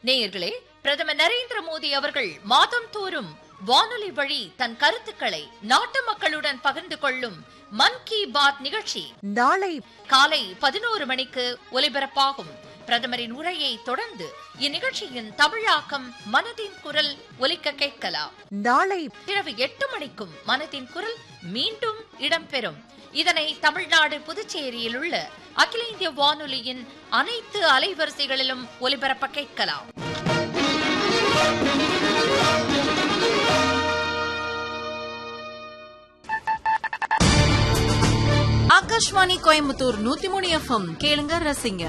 நேயர்களே பிரதமர் நரேந்திர மோடி அவர்கள் மாதம் தோறும் வானொலி வழி தன் கருத்துக்களை நாட்டு மக்களுடன் பகிர்ந்து கொள்ளும் மன் கி பாத் நிகழ்ச்சி நாளை காலை பதினோரு மணிக்கு ஒலிபரப்பாகும் பிரதமரின் உரையை தொடர்ந்து இந்நிகழ்ச்சியின் தமிழாக்கம் மனதின் குரல் ஒலிக்க கேட்கலாம் நாளை இரவு எட்டு மணிக்கும் மனதின் குரல் மீண்டும் இடம்பெறும் இதனை தமிழ்நாடு புதுச்சேரியில் உள்ள அகில இந்திய வானொலியின் அனைத்து அலைவரிசைகளிலும் ஒலிபரப்ப கேட்கலாம் ஆகாஷ்வாணி கோயம்புத்தூர் நூத்தி மூணு எஃப்எம் கேளுங்க ரசிங்க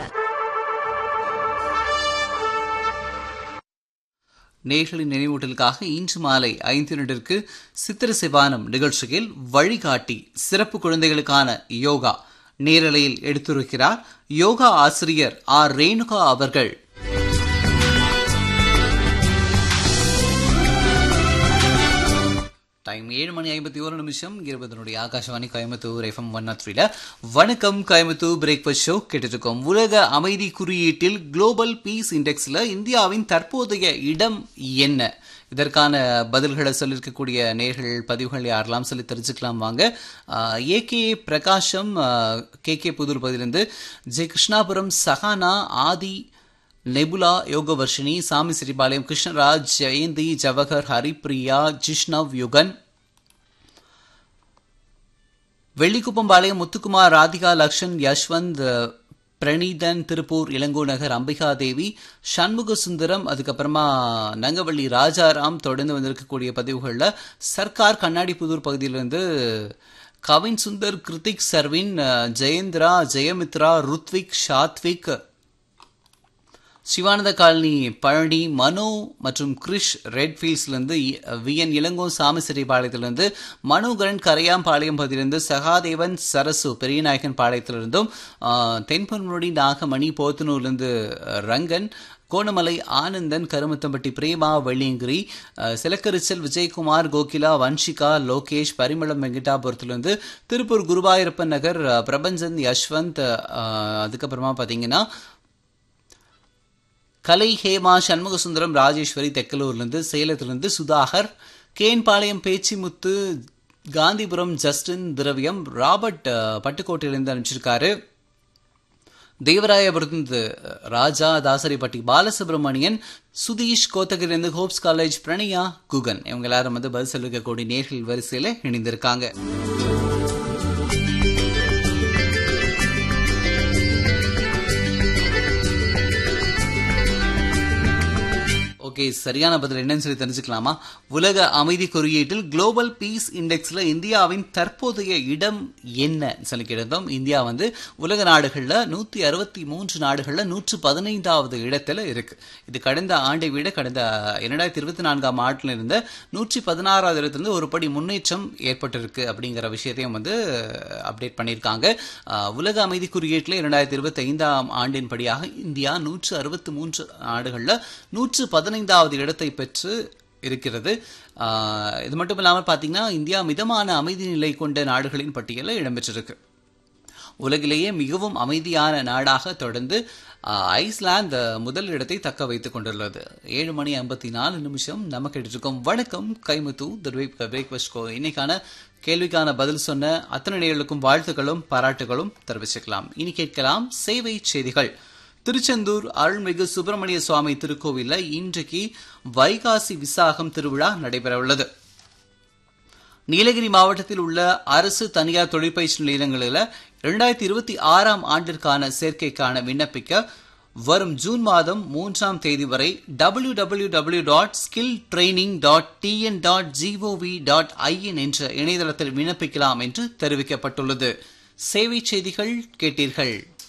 நேர்களின் நினைவூட்டலுக்காக இன்று மாலை ஐந்து நிமிடத்திற்கு சித்திர சிவானம் நிகழ்ச்சியில் வழிகாட்டி சிறப்பு குழந்தைகளுக்கான யோகா நேரலையில் எடுத்துரைக்கிறார் யோகா ஆசிரியர் ஆர் ரேணுகா அவர்கள் டைம் ஏழு மணி ஐம்பத்தி ஒரு நிமிஷம் இருபதனுடைய Akashvani Coimbatore FM one nought த்ரீல வணக்கம் கோயம்புத்தூர் பிரேக்ஃபாஸ்ட் ஷோ கேட்டுருக்கோம் உலக அமைதி குறியீட்டில் குளோபல் பீஸ் இண்டெக்ஸ்ல இந்தியாவின் தற்போதைய இடம் என்ன இதற்கான பதில்களை சொல்லியிருக்கக்கூடிய நேர்கள் பதிவுகள் யாரெல்லாம் சொல்லி தெரிஞ்சுக்கலாம் வாங்க A K Prakasam K K Pudur பகுதியிலிருந்து ஜெய கிருஷ்ணாபுரம் சஹானா ஆதி நெபுலா யோகவர்ஷினி சாமி சிறிபாளையம் கிருஷ்ணராஜ் ஜெயந்தி ஜவஹர் ஹரிப்ரியா ஜிஷ்ணவ் யுகன் வெள்ளிக்குப்பம்பாளையம் முத்துக்குமார் ராதிகா லக்ஷன் யஷ்வந்த் பிரணீதன் திருப்பூர் இளங்கோ நகர் அம்பிகா தேவி சண்முக சுந்தரம் அதுக்கப்புறமா நங்கவள்ளி ராஜாராம் தொடர்ந்து வந்திருக்கக்கூடிய பதிவுகளில் சர்க்கார் கண்ணாடி புதூர் பகுதியிலிருந்து கவின் சுந்தர் கிருத்திக் சர்வின் ஜெயேந்திரா ஜெயமித்ரா ருத்விக் ஷாத்விக் சிவானந்த காலனி பழனி மனோ மற்றும் கிரிஷ் ரெட்ஃபீல்ட்ஸ்லேருந்து வி என் இளங்கோ சாமிசிறிபாளையத்திலிருந்து மனோகரன் கரையாம்பாளையம் பகுதியிலிருந்து சகாதேவன் சரசு பெரியநாயக்கன் பாளையத்திலிருந்தும் தென்பொன்முடி நாகமணி போத்தனூர்லேருந்து ரங்கன் கோணமலை ஆனந்தன் கருமத்தம்பட்டி பிரேமா வெள்ளியங்கிரி சிலக்கரிச்சல் விஜயகுமார் கோகிலா வன்ஷிகா லோகேஷ் பரிமளம் வெங்கடாபுரத்துலேருந்து திருப்பூர் குருவாயூரப்பன் நகர் பிரபஞ்சன் யஷ்வந்த் அதுக்கப்புறமா பார்த்தீங்கன்னா கலை ஹேமா சண்முகசுந்தரம் ராஜேஸ்வரி தெக்கலூர்லேருந்து சேலத்திலிருந்து சுதாகர் கேன்பாளையம் பேச்சிமுத்து காந்திபுரம் ஜஸ்டின் திரவியம் ராபர்ட் பட்டுக்கோட்டையிலிருந்து அனுப்பிச்சிருக்காரு தேவராயபுரத்து ராஜா தாசரிப்பட்டி பாலசுப்ரமணியன் சுதீஷ் கோத்தகிலிருந்து ஹோப்ஸ் காலேஜ் பிரணயா குகன் இவங்க எல்லாரும் வந்து பதில் சொல்லிக்கக்கூடிய நேர்கள் வரிசையில் இணைந்திருக்காங்க ஓகே சரியான பதில் என்னன்னு சொல்லி தெரிஞ்சுக்கலாமா உலக அமைதி குறியீட்டில் குளோபல் பீஸ் இண்டெக்ஸ்ல இந்தியாவின் தற்போதைய இடம் என்ன சொல்லி கேட்டோம் இந்தியா வந்து உலக நாடுகள்ல நூத்தி அறுபத்தி மூன்று நாடுகள்ல நூற்று பதினைந்தாவது இடத்துல இருக்கு இது கடந்த ஆண்டை விட கடந்த இரண்டாயிரத்தி இருபத்தி நான்காம் ஆண்டுல இருந்த நூற்றி பதினாறாவது இடத்துல ஒரு படி முன்னேற்றம் ஏற்பட்டிருக்கு அப்படிங்கிற விஷயத்தையும் வந்து அப்டேட் பண்ணியிருக்காங்க உலக அமைதி குறியீட்டில் இரண்டாயிரத்தி இருபத்தி ஐந்தாம் ஆண்டின் படியாக இந்தியா நூற்று அறுபத்தி மூன்று நாடுகள்ல நூற்று பதினைந்தாவது இடத்தை பெற்று இருக்கிறது இது மட்டும் இல்லாமல் பார்த்தீங்கன்னா இந்தியா மிதமான அமைதி நிலை கொண்ட நாடுகளின் பட்டியலில் இடம்பெற்றிருக்கு உலகிலேயே மிகவும் அமைதியான நாடாக தொடர்ந்து ஐஸ்லாந்து முதல் இடத்தை தக்க வைத்துக் கொண்டுள்ளது ஏழு மணி ஐம்பத்தி நாலு நிமிஷம் நமக்கு எடுத்திருக்கோம் வணக்கம் கைமுத்து பிரேக்ஃபாஸ்ட் கோ இன்னைக்கான கேள்விக்கான பதில் சொன்ன அத்தனை நேர்களுக்கும் வாழ்த்துக்களும் பாராட்டுகளும் தெரிவிச்சுக்கலாம் இனி கேட்கலாம் சேவை செய்திகள் திருச்செந்தூர் அருள்மிகு சுப்பிரமணிய சுவாமி திருக்கோவிலில் இன்றைக்கு வைகாசி விசாகம் திருவிழா நடைபெறவுள்ளது நீலகிரி மாவட்டத்தில் உள்ள அரசு தனியார் தொழிற்பயிற்சி நிலையங்களில் இரண்டாயிரத்தி இருபத்தி ஆறாம் ஆண்டிற்கான சேர்க்கைக்கான விண்ணப்பிக்க வரும் ஜூன் மாதம் மூன்றாம் தேதி வரை W W W dot skill training dot TN dot GOV dot IN என்ற இணையதளத்தில் விண்ணப்பிக்கலாம் என்று தெரிவிக்கப்பட்டுள்ளது சேவை செய்திகள் கேட்டீர்கள்